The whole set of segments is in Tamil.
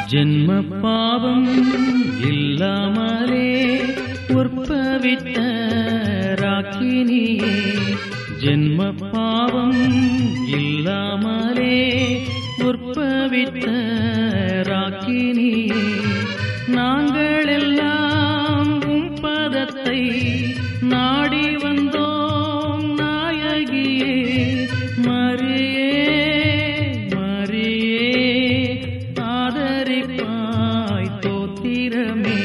ஜென்ம பாவம் இல்லாமலே உற்பவித்த ராக்கினியே ஜென்ம பாவம் இல்லாமலே உற்பவித்த ராக்கினியே நாங்கள் எல்லாம் உம் பதத்தை நாடி வந்தோம் நாயகியே மரியே மரியே ஆதரிப்பாய் தோத்திரமே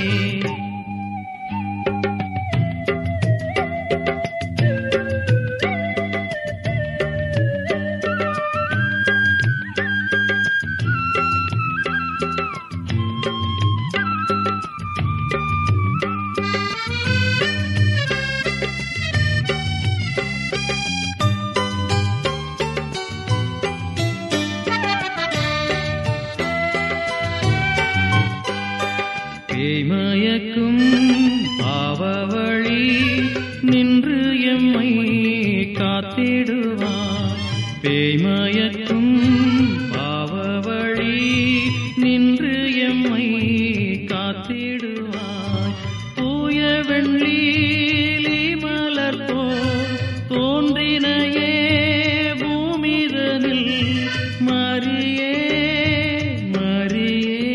பேய்மயக்கும் பாவவழி நின்று எம்மை காத்திடுவார் பேய்மயக்கும் பாவவழி நின்று எம்மை காத்திடுவாய் தூய வெள்ளீலி மலர் போல் தோன்றினையே பூமிதனில் மரியே மரியே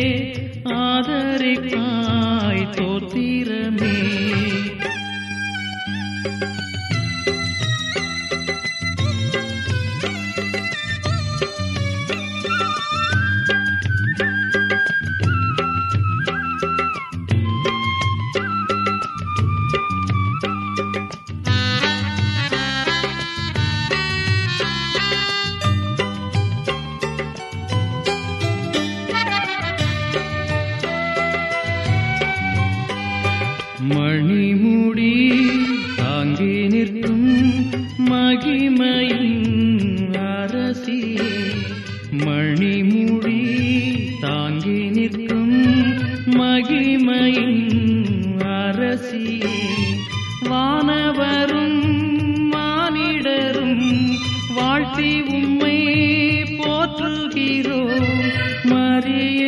ஆதரிக்காய் தோத்திரமே மணிமுடி தாங்கி நிற்கும் மகிமையின் அரசியே மணிமுடி தாங்கி நிற்கும் மகிமையின் அரசியே வானவரும் மானிடரும் வாழ்த்தி உம்மை போற்றுகிறோம் மரியே